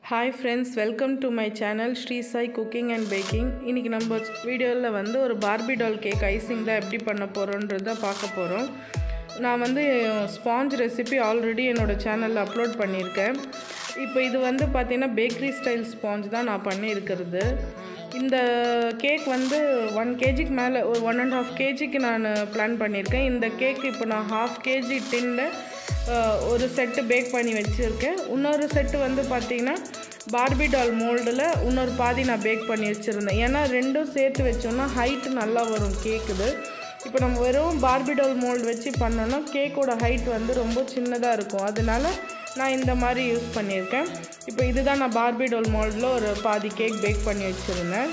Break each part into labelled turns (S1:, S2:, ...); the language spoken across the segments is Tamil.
S1: hi friends welcome to my channel Sri Sai cooking and baking இன்றைக்கி நம்ம வீடியோவில் வந்து ஒரு பார்பி டால் கேக் ஐசிங் தான் எப்படி பண்ண போகிறோன்றது தான் பார்க்க போகிறோம் நான் வந்து ஸ்பாஞ்ச் ரெசிபி ஆல்ரெடி என்னோடய சேனலில் அப்லோட் பண்ணியிருக்கேன் இப்போ இது வந்து பார்த்திங்கன்னா பேக்கரி ஸ்டைல் ஸ்பாஞ்ச் தான் நான் பண்ணியிருக்கிறது இந்த கேக் வந்து ஒன் கேஜிக்கு மேலே ஒரு ஒன் அண்ட் ஹாஃப் கேஜிக்கு நான் பிளான் பண்ணியிருக்கேன் இந்த கேக் இப்போ நான் ஹாஃப் கேஜி டின்னில் ஒரு செட்டு பேக் பண்ணி வச்சுருக்கேன் இன்னொரு செட்டு வந்து பார்த்திங்கன்னா பார்பி டால் மோல்டில் இன்னொரு பாதி நான் பேக் பண்ணி வச்சுருந்தேன் ஏன்னா ரெண்டும் சேர்த்து வச்சோன்னா ஹைட்டு நல்லா வரும் கேக்குது இப்போ நம்ம வெறும் பார்பி டால் மோல்டு வச்சு பண்ணோன்னா கேக்கோட ஹைட் வந்து ரொம்ப சின்னதாக இருக்கும் அதனால நான் இந்த மாதிரி யூஸ் பண்ணியிருக்கேன் இப்போ இதுதான் நான் பார்பி டால் மோல்டில் ஒரு பாதி கேக் பேக் பண்ணி வச்சுருந்தேன்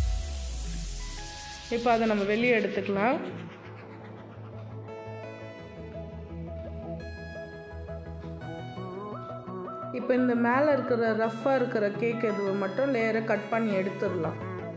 S1: இப்போ அதை நம்ம வெளியே எடுத்துக்கலாம் இப்போ இந்த மேலே இருக்கிற ரஃப்பாக இருக்கிற கேக் எதுவை மட்டும் லேயரை கட் பண்ணி எடுத்துடலாம்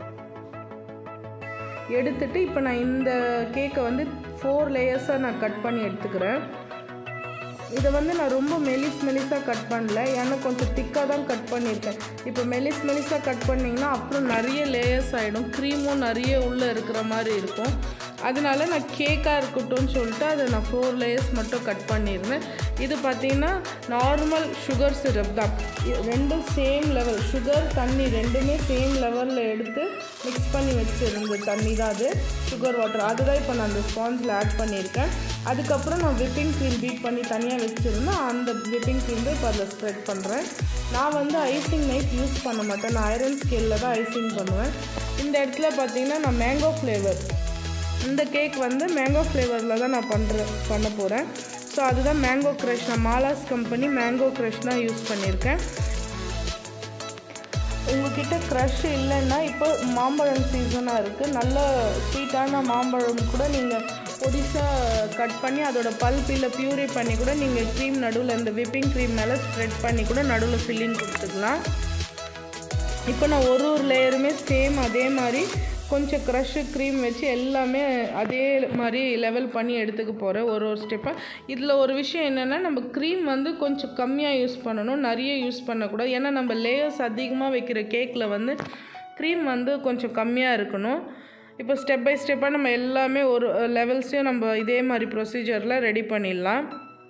S1: எடுத்துட்டு இப்போ நான் இந்த கேக்கை வந்து ஃபோர் லேயர்ஸாக நான் கட் பண்ணி எடுத்துக்கிறேன் இதை வந்து நான் ரொம்ப மெலிஸ் மெலிஸாக கட் பண்ணல ஏன்னா கொஞ்சம் திக்காக தான் கட் பண்ணியிருக்கேன் இப்போ மெலிஸ் மெலிஸாக கட் பண்ணிங்கன்னா அப்புறம் நிறைய லேயர்ஸ் ஆகிடும் க்ரீமும் நிறைய உள்ளே இருக்கிற மாதிரி இருக்கும் அதனால நான் கேக்காக இருக்கட்டும்னு சொல்லிட்டு அதை நான் ஃபோர் லேயர்ஸ் மட்டும் கட் பண்ணியிருந்தேன் இது பார்த்திங்கன்னா நார்மல் சுகர் சிரப் தான் ரெண்டும் சேம் லெவல் சுகர் தண்ணி ரெண்டுமே சேம் லெவலில் எடுத்து மிக்ஸ் பண்ணி வச்சுருந்த தண்ணி தான் அது சுகர் வாட்டர் அதுதான் இப்போ நான் அந்த ஸ்பாஞ்சில் ஆட் பண்ணியிருக்கேன் அதுக்கப்புறம் நான் விப்பிங் க்ரீம் பீட் பண்ணி தனியாக வச்சுருந்தேன் அந்த விப்பிங் க்ரீம் தான் இப்போ அதில் ஸ்ப்ரெட் பண்ணுறேன் நான் வந்து ஐசிங் நைட் யூஸ் பண்ண மாட்டேன் நான் ஐரன் ஸ்கேலில் தான் ஐசிங் பண்ணுவேன் இந்த இடத்துல பார்த்தீங்கன்னா நான் மேங்கோ ஃப்ளேவர் இந்த கேக் வந்து மேங்கோ ஃப்ளேவரில் தான் நான் பண்ணுற பண்ண போகிறேன் ஸோ அதுதான் மேங்கோ க்ரஷ் நான் மாலாஸ் கம்பெனி மேங்கோ க்ரஷ் தான் யூஸ் பண்ணியிருக்கேன் உங்ககிட்ட க்ரஷ் இல்லைன்னா இப்போ மாம்பழம் சீசனாக இருக்குது நல்ல ஸ்வீட்டான மாம்பழம் கூட நீங்கள் பொடிசாக கட் பண்ணி அதோட பல்ப் இல்லை பியூரி பண்ணி கூட நீங்கள் க்ரீம் நடுவில் இந்த விப்பிங் க்ரீம் மேலே ஸ்ப்ரெட் பண்ணி கூட நடுவில் ஃபில்லிங் கொடுத்துக்கலாம் இப்போ நான் ஒரு ஒரு லேயருமே சேம் அதே மாதிரி கொஞ்சம் க்ரஷ்ஷு க்ரீம் வச்சு எல்லாமே அதே மாதிரி லெவல் பண்ணி எடுத்துக்க போகிறேன் ஒரு ஒரு ஸ்டெப்பாக இதில் ஒரு விஷயம் என்னென்னா நம்ம க்ரீம் வந்து கொஞ்சம் கம்மியாக யூஸ் பண்ணணும் நிறைய யூஸ் பண்ணக்கூடாது ஏன்னா நம்ம லேயர்ஸ் அதிகமாக வைக்கிற கேக்கில் வந்து க்ரீம் வந்து கொஞ்சம் கம்மியாக இருக்கணும் இப்போ ஸ்டெப் பை ஸ்டெப்பாக நம்ம எல்லாமே ஒரு லெவல்ஸையும் நம்ம இதே மாதிரி ப்ரொசீஜரில் ரெடி பண்ணிடலாம்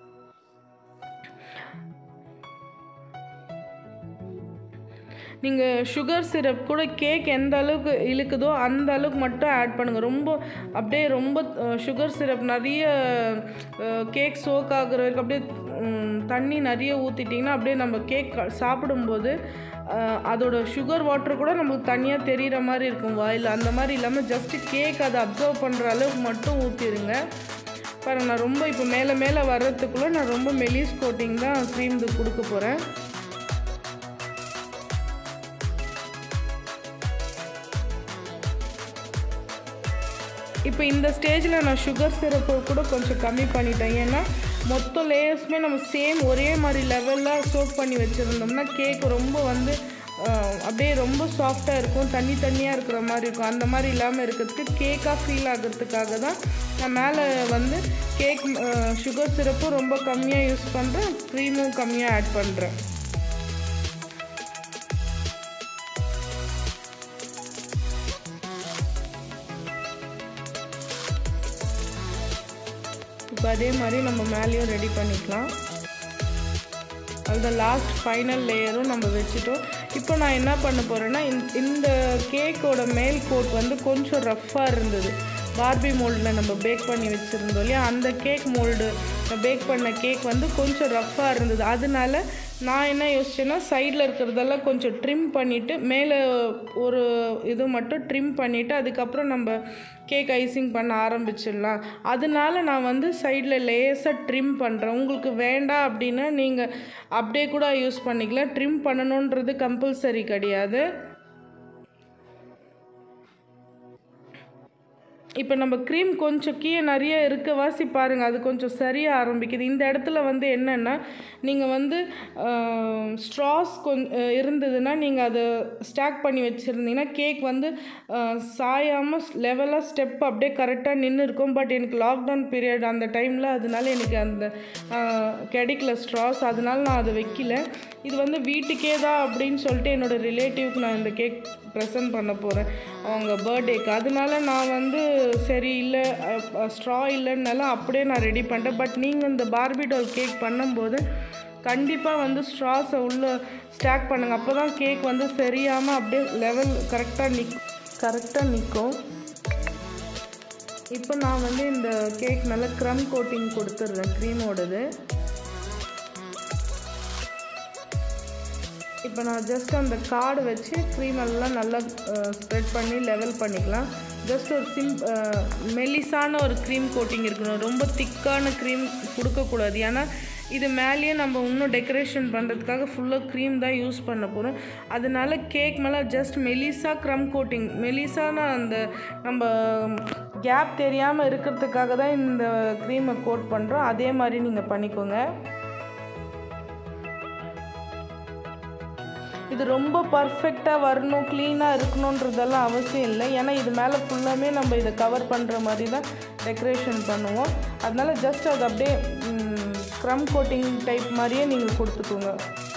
S1: நீங்கள் சுகர் சிரப் கூட கேக் எந்த அளவுக்கு இழுக்குதோ அந்த அளவுக்கு மட்டும் ஆட் பண்ணுங்கள் ரொம்ப அப்படியே ரொம்ப சுகர் சிரப் நிறைய கேக் சோக் ஆகுற வரைக்கும் அப்படியே தண்ணி நிறைய ஊற்றிட்டிங்கன்னா அப்படியே நம்ம கேக் சாப்பிடும்போது அதோட சுகர் வாட்டர் கூட நமக்கு தனியாக தெரிகிற மாதிரி இருக்கும் வாயில் அந்த மாதிரி இல்லாமல் ஜஸ்ட்டு கேக் அதை அப்சர்வ் பண்ணுற அளவுக்கு மட்டும் ஊற்றிடுங்க பாருங்கள் நான் ரொம்ப இப்போ மேலே மேலே வர்றதுக்குள்ளே நான் ரொம்ப மெலிஸ் கோட்டிங் தான் க்ரீம் கொடுக்க போகிறேன் இப்போ இந்த ஸ்டேஜில் நான் சுகர் சிரப்பை கூட கொஞ்சம் கம்மி பண்ணிட்டேன் ஏன்னா மொத்த லேயர்ஸுமே நம்ம சேம் ஒரே மாதிரி லெவலில் சோப் பண்ணி வச்சுருந்தோம்னா கேக் ரொம்ப வந்து அப்படியே ரொம்ப சாஃப்டாக இருக்கும் தண்ணி தண்ணியாக இருக்கிற மாதிரி இருக்கும் அந்த மாதிரி இல்லாமல் இருக்கிறதுக்கு கேக்காக ஃபீல் ஆகிறதுக்காக தான் நான் மேலே வந்து கேக் சுகர் சிரப்பும் ரொம்ப கம்மியாக யூஸ் பண்ணுறேன் க்ரீமும் கம்மியாக ஆட் பண்ணுறேன் இப்போ அதே மாதிரி நம்ம மேலேயும் ரெடி பண்ணிக்கலாம் அதுதான் லாஸ்ட் ஃபைனல் லேயரும் நம்ம வச்சுட்டோம் இப்போ நான் என்ன பண்ண போகிறேன்னா இந்த கேக்கோட மேல் கோட் வந்து கொஞ்சம் ரஃப்பாக இருந்தது பார்பி மோல்டில் நம்ம பேக் பண்ணி வச்சுருந்தோம் இல்லையா அந்த கேக் மோல்டு பேக் பண்ண கேக் வந்து கொஞ்சம் ரஃப்பாக இருந்தது அதனால நான் என்ன யோசிச்சேன்னா சைடில் இருக்கிறதெல்லாம் கொஞ்சம் ட்ரிம் பண்ணிவிட்டு மேலே ஒரு இது மட்டும் ட்ரிம் பண்ணிவிட்டு அதுக்கப்புறம் நம்ம கேக் ஐசிங் பண்ண ஆரம்பிச்சிடலாம் அதனால நான் வந்து சைடில் லேஸாக ட்ரிம் பண்ணுறேன் உங்களுக்கு வேண்டாம் அப்படின்னா நீங்கள் அப்படியே கூட யூஸ் பண்ணிக்கலாம் ட்ரிம் பண்ணணுன்றது கம்பல்சரி கிடையாது இப்போ நம்ம க்ரீம் கொஞ்சம் கீழே நிறைய இருக்க வாசி பாருங்கள் அது கொஞ்சம் சரியாக ஆரம்பிக்குது இந்த இடத்துல வந்து என்னென்னா நீங்கள் வந்து ஸ்ட்ராஸ் கொஞ்சம் இருந்ததுன்னா நீங்கள் அதை ஸ்டாக் பண்ணி வச்சுருந்தீங்கன்னா கேக் வந்து சாயாமல் லெவலாக ஸ்டெப் அப்படியே கரெக்டாக நின்று இருக்கும் பட் எனக்கு லாக்டவுன் பீரியட் அந்த டைமில் அதனால எனக்கு அந்த ஆஹ், கிடைக்கல ஸ்ட்ராஸ் அதனால நான் அதை வைக்கல இது வந்து வீட்டுக்கே தான் அப்படின்னு சொல்லிட்டு என்னோடய ரிலேட்டிவ்க்கு நான் இந்த கேக் ப்ரெசென்ட் பண்ண போகிறேன் அவங்க பர்த்டேக்கு அதனால நான் வந்து சரி இல்லை ஸ்ட்ரா இல்லைன்னாலும் அப்படியே நான் ரெடி பண்ணிட்டேன் பட் நீங்கள் இந்த பார்பி டால் கேக் பண்ணும்போது கண்டிப்பாக வந்து ஸ்ட்ராஸை உள்ளே ஸ்டாக் பண்ணுங்கள் அப்போ தான் கேக் வந்து சரியாமல் அப்படியே லெவல் கரெக்டாக நிக் கரெக்டாக நிற்கும் இப்போ நான் வந்து இந்த கேக் நல்லா க்ரம் கோட்டிங் கொடுத்துட்றேன் க்ரீமோடது இப்போ நான் ஜஸ்ட் அந்த கார்டு வச்சு க்ரீம் எல்லாம் நல்லா ஸ்ப்ரெட் பண்ணி லெவல் பண்ணிக்கலாம் ஜஸ்ட் ஒரு சிம் மெலிசான ஒரு க்ரீம் கோட்டிங் இருக்கணும் ரொம்ப திக்கான க்ரீம் கொடுக்கக்கூடாது ஏன்னா இது மேலேயே நம்ம இன்னும் டெக்கரேஷன் பண்ணுறதுக்காக ஃபுல்லாக க்ரீம் தான் யூஸ் பண்ண போகிறோம் அதனால கேக் மேலே ஜஸ்ட் மெலிசா க்ரம் கோட்டிங் மெலிசான அந்த நம்ம கேப் தெரியாமல் இருக்கிறதுக்காக தான் இந்த க்ரீமை கோட் பண்ணுறோம் அதே மாதிரி நீங்கள் பண்ணிக்கோங்க இது ரொம்ப பர்ஃபெக்டாக வரணும் க்ளீனாக இருக்கணுன்றதெல்லாம் அவசியம் இல்லை ஏன்னா இது மேலே ஃபுல்லாமே நம்ம இதை கவர் பண்ணுற மாதிரி தான் டெக்கரேஷன் பண்ணுவோம் அதனால ஜஸ்ட் அது அப்படியே க்ரம் கோட்டிங் டைப் மாதிரியே நீங்கள் கொடுத்துக்கோங்க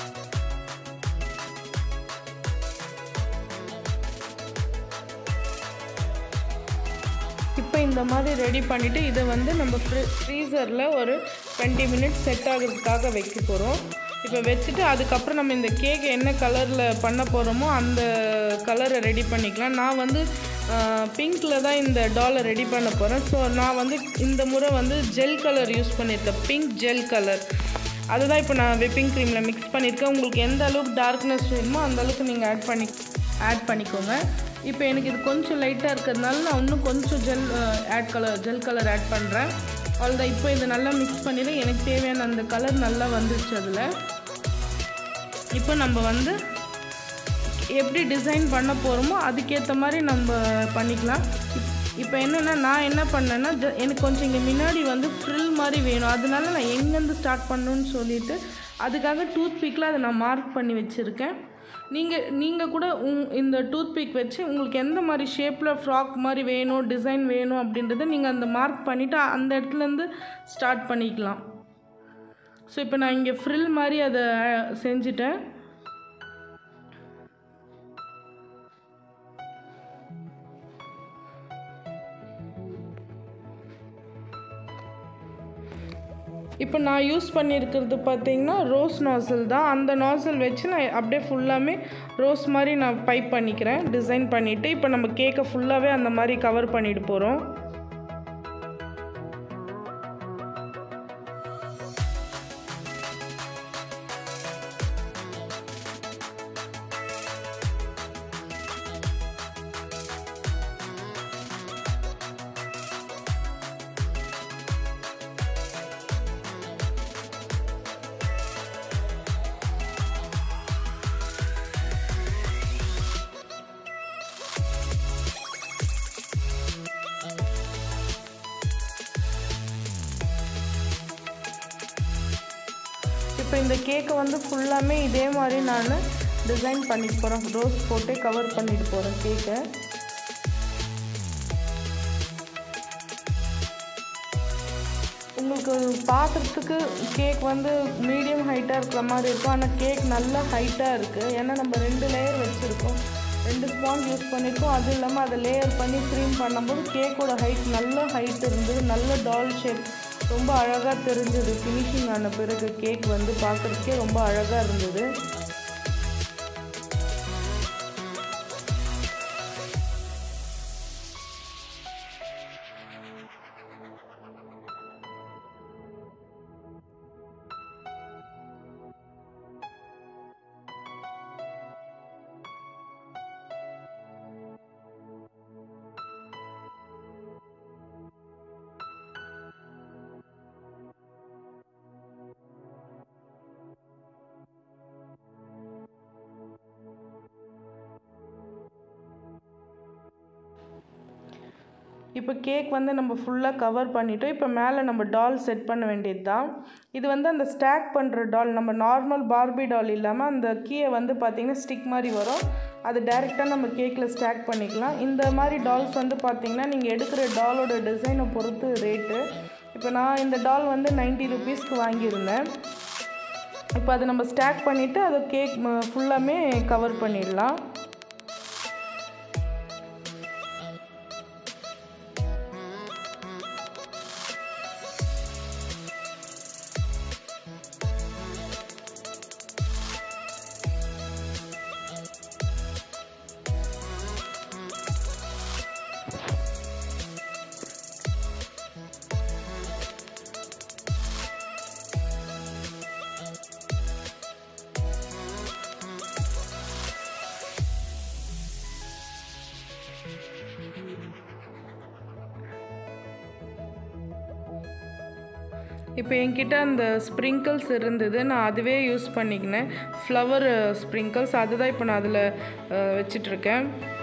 S1: இப்போ இந்த மாதிரி ரெடி பண்ணிவிட்டு இதை வந்து நம்ம ஃப்ரீ ஃப்ரீசரில் ஒரு டுவெண்ட்டி மினிட்ஸ் செட் ஆகிறதுக்காக வைக்க போகிறோம் இப்போ வச்சுட்டு அதுக்கப்புறம் நம்ம இந்த கேக் என்ன கலரில் பண்ண போகிறோமோ அந்த கலரை ரெடி பண்ணிக்கலாம் நான் வந்து பிங்க்கில் தான் இந்த டாலை ரெடி பண்ண போகிறேன் ஸோ நான் வந்து இந்த முறை வந்து ஜெல் கலர் யூஸ் பண்ணியிருக்கேன் பிங்க் ஜெல் கலர் அதுதான் இப்போ நான் விப்பிங் க்ரீமில் மிக்ஸ் பண்ணியிருக்கேன் உங்களுக்கு எந்த அளவுக்கு டார்க்னஸ் வேணுமோ அந்த அளவுக்கு நீங்கள் ஆட் பண்ணி ஆட் பண்ணிக்கோங்க இப்போ எனக்கு இது கொஞ்சம் லைட்டாக இருக்கிறதுனால நான் இன்னும் கொஞ்சம் gel add colour gel colour add பண்ணுறேன் அவ்வளோதான் இப்போ இதை நல்லா மிக்ஸ் பண்ணிவிட்டு எனக்கு தேவையான அந்த கலர் நல்லா வந்துருச்சு அதில் இப்போ நம்ம வந்து எப்படி டிசைன் பண்ண போகிறோமோ அதுக்கேற்ற மாதிரி நம்ம பண்ணிக்கலாம் இப்- இப்போ என்னென்னா நான் என்ன பண்ணேன்னா ஜ எனக்கு கொஞ்சம் இங்கே முன்னாடி வந்து ஃப்ரில் மாதிரி வேணும் அதனால நான் எங்கேருந்து ஸ்டார்ட் பண்ணணும்னு சொல்லிட்டு அதுக்காக டூத் பிக்கில் அதை நான் மார்க் பண்ணி வச்சுருக்கேன் நீங்கள் நீங்கள் கூட உங் இந்த டூத் பிக் வச்சு உங்களுக்கு எந்த மாதிரி ஷேப்பில் ஃப்ராக் மாதிரி வேணும் டிசைன் வேணும் அப்படின்றத நீங்கள் அந்த மார்க் பண்ணிவிட்டு அந்த இடத்துலேருந்து ஸ்டார்ட் பண்ணிக்கலாம் ஸோ இப்போ நான் இங்கே ஃப்ரில் மாதிரி அதை அஹ், செஞ்சுட்டேன் இப்போ நான் யூஸ் பண்ணியிருக்கிறது பார்த்தீங்கன்னா ரோஸ் நாசல் தான் அந்த நாசல் வச்சு நான் அப்படியே ஃபுல்லாமே ரோஸ் மாதிரி நான் பைப் பண்ணிக்கிறேன் டிசைன் பண்ணிவிட்டு இப்போ நம்ம கேக்கை ஃபுல்லாகவே அந்த மாதிரி கவர் பண்ணிட்டு போகிறோம் இப்போ இந்த கேக்கை வந்து ஃபுல்லாமே இதே மாதிரி நான் டிசைன் பண்ணிட்டு போகிறேன் ரோஸ் போட்டு கவர் பண்ணிட்டு போகிறேன் கேக்கை உங்களுக்கு பார்க்குறதுக்கு கேக் வந்து மீடியம் ஹைட்டாக இருக்கிற மாதிரி இருக்கும் ஆனால் கேக் நல்ல ஹைட்டாக இருக்குது ஏன்னா நம்ம ரெண்டு லேயர் வச்சுருக்கோம் ரெண்டு ஸ்பாஞ்ச் யூஸ் பண்ணியிருக்கோம் அதுவும் இல்லாமல் அதை லேயர் பண்ணி க்ரீம் பண்ணும்போது கேக்கோட ஹைட் நல்ல ஹைட் இருந்தது நல்ல டால் ஷேப் ரொம்ப அழகாக தெரிஞ்சது ஃபினிஷிங் ஆன பிறகு கேக் வந்து பார்க்குறதுக்கே ரொம்ப அழகாக இருந்தது இப்போ கேக் வந்து நம்ம ஃபுல்லாக கவர் பண்ணிட்டோம் இப்போ மேலே நம்ம டால் செட் பண்ண வேண்டியது தான் இது வந்து அந்த ஸ்டாக் பண்ணுற டால் நம்ம நார்மல் பார்பி டால் இல்லாமல் அந்த கீயை வந்து பார்த்திங்கன்னா ஸ்டிக் மாதிரி வரும் அது டைரெக்டாக நம்ம கேக்கில் ஸ்டாக் பண்ணிக்கலாம் இந்த மாதிரி டால்ஸ் வந்து பார்த்திங்கன்னா நீங்கள் எடுக்கிற டாலோட டிசைனை பொறுத்து ரேட்டு இப்போ நான் இந்த டால் வந்து நைன்ட்டி ருபீஸ்க்கு வாங்கியிருந்தேன் இப்போ அதை நம்ம ஸ்டாக் பண்ணிவிட்டு அதை கேக் ஃபுல்லாமே கவர் பண்ணிடலாம் இப்போ என்கிட்ட அந்த ஸ்ப்ரிங்கிள்ஸ் இருந்தது நான் அதுவே யூஸ் பண்ணிக்கினேன் ஃப்ளவர் ஸ்ப்ரிங்கிள்ஸ் அதுதான் இப்போ நான் அதில் வச்சிட்ருக்கேன்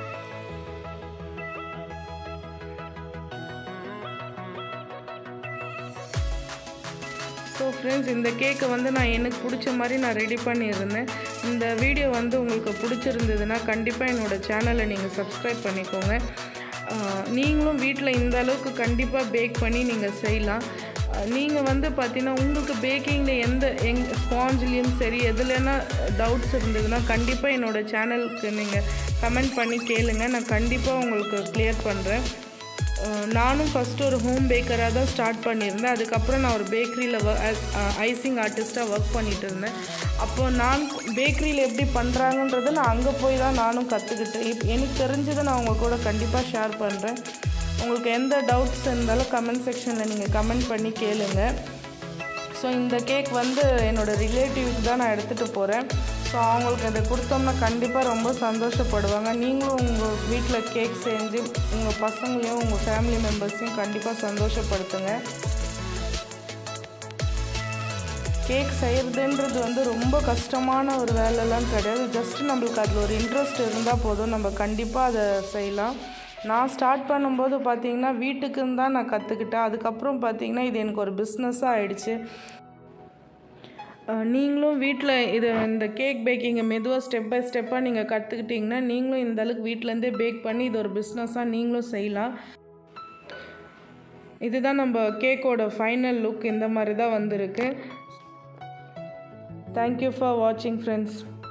S1: ஸோ ஃப்ரெண்ட்ஸ் இந்த கேக்கை வந்து நான் எனக்கு பிடிச்ச மாதிரி நான் ரெடி பண்ணியிருந்தேன் இந்த வீடியோ வந்து உங்களுக்கு பிடிச்சிருந்ததுன்னா கண்டிப்பாக என்னோடய சேனலை நீங்கள் சப்ஸ்கிரைப் பண்ணிக்கோங்க நீங்களும் வீட்டில் இந்த அளவுக்கு கண்டிப்பாக பேக் பண்ணி நீங்கள் செய்யலாம் நீங்கள் வந்து பார்த்தீங்கன்னா உங்களுக்கு பேக்கிங்கில் எந்த எங் ஸ்பாஞ்சிலையும் சரி எதுலனா டவுட்ஸ் இருந்ததுன்னா கண்டிப்பாக என்னோடய சேனலுக்கு நீங்கள் கமெண்ட் பண்ணி கேளுங்க நான் கண்டிப்பாக உங்களுக்கு கிளியர் பண்ணுறேன் நானும் ஃபஸ்ட்டு ஒரு ஹோம் பேக்கராக தான் ஸ்டார்ட் பண்ணியிருந்தேன் அதுக்கப்புறம் நான் ஒரு பேக்கரியில் ஐசிங் ஆர்டிஸ்ட்டாக ஒர்க் பண்ணிகிட்டு இருந்தேன் அப்போது நான் பேக்கரியில் எப்படி பண்ணுறாங்கன்றதை நான் அங்கே போய் தான் நானும் கற்றுக்கிட்டேன் இப் எனக்கு தெரிஞ்சதை நான் உங்கள் கூட கண்டிப்பாக ஷேர் பண்ணுறேன் உங்களுக்கு எந்த டவுட்ஸ் இருந்தாலும் கமெண்ட் செக்ஷனில் நீங்கள் கமெண்ட் பண்ணி கேளுங்க ஸோ இந்த கேக் வந்து என்னோடய ரிலேட்டிவ்க்கு தான் நான் எடுத்துகிட்டு போகிறேன் ஸோ அவங்களுக்கு அதை கொடுத்தோம்னா கண்டிப்பாக ரொம்ப சந்தோஷப்படுவாங்க நீங்களும் உங்கள் வீட்டில் கேக் செஞ்சு உங்கள் பசங்களையும் உங்கள் ஃபேமிலி மெம்பர்ஸையும் கண்டிப்பாக சந்தோஷப்படுத்துங்க கேக் செய்கிறதுன்றது வந்து ரொம்ப கஷ்டமான ஒரு வேலைலாம் கிடையாது ஜஸ்ட் நம்மளுக்கு அதில் ஒரு இன்ட்ரெஸ்ட் இருந்தால் போதும் நம்ம கண்டிப்பாக அதை செய்யலாம் நான் ஸ்டார்ட் பண்ணும்போது பார்த்தீங்கன்னா வீட்டுக்குன்னு தான் நான் கற்றுக்கிட்டேன் அதுக்கப்புறம் பார்த்தீங்கன்னா இது எனக்கு ஒரு பிஸ்னஸாக ஆயிடுச்சு நீங்களும் வீட்டில் இது இந்த கேக் பேக்கிங்கை மெதுவாக ஸ்டெப் பை ஸ்டெப்பாக நீங்கள் கற்றுக்கிட்டிங்கன்னா நீங்களும் இந்த அளவுக்கு வீட்டிலேருந்தே பேக் பண்ணி இது ஒரு பிஸ்னஸாக நீங்களும் செய்யலாம் இதுதான் நம்ம கேக்கோட ஃபைனல் லுக் இந்த மாதிரி தான் வந்திருக்கு தேங்க்யூ ஃபார் வாட்சிங் ஃப்ரெண்ட்ஸ்